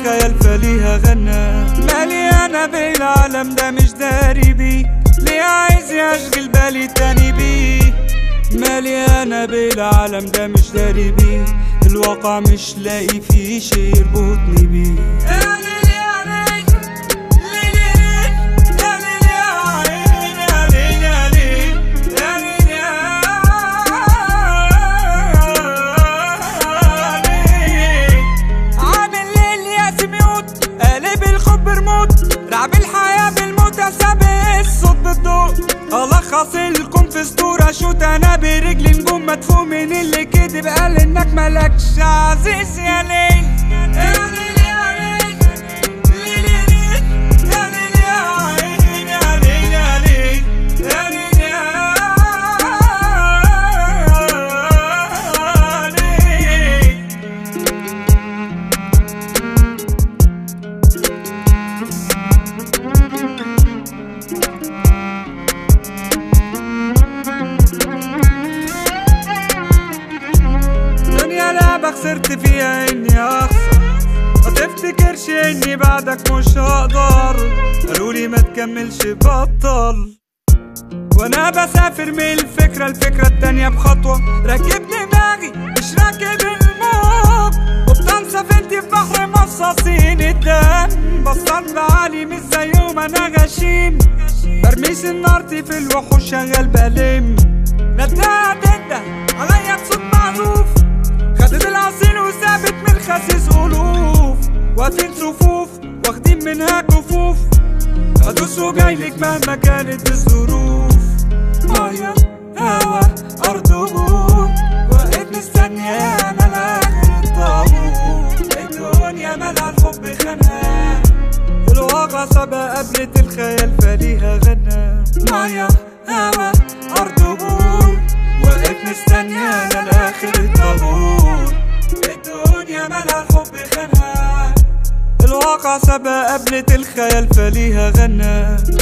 الخيال فليها غنى مالي انا بالعالم ده مش داري بيه ليه عايز يشغل بالي تاني بيه مالي انا بالعالم ده مش داري بيه الواقع مش لاقي فيه شي يربطني بيه يا ليل يا ليل ليل يا ليل يا ليل يا ليل يا ليل يا ليل عامل ليل يا سميوت قالب الخب رموت لعب الحياة بالموت سابق الصوت بالضوء ألخص لكم في اسطورة شوت أنا برجلي نجوم مدفوع من اللي كدب قال إنك ملكش عزيز يا ليل يا ليل يا ليل ليل يا ليل يا ليل يا عين يا ليل يا ليل يا ليل يا ليل دنيا لعبة خسرت فيها اني اخسر ما تفتكرش اني بعدك مش هقدر قالولي ما تكملش بطل وانا بسافر من الفكرة الفكرة التانية بخطوة راكب دماغي مش راكب الموج قبطان سفينتي في بحر مصاصين الدم بصطاد بعالي مش زيهم انا غشيم برميس النارتي في الوحوش شغال بلم نداها تنده عليا بصوت معزوف خدت العصير وسابت من الخسيس ألوف واقفين صفوف واخدين منها كفوف هدوس وجايلك مهما كانت الظروف مية هوا أرض وبور واقف مستني أنا لآخر الطابور الدنيا مالها الحب خانها الواقع سبق قبلة الخيال فليها غنى مية هوا أرض وبور واقف مستني أنا لآخر الطابور الدنيا مالها الحب خانها الواقع سبق قبلة الخيال فليها غنى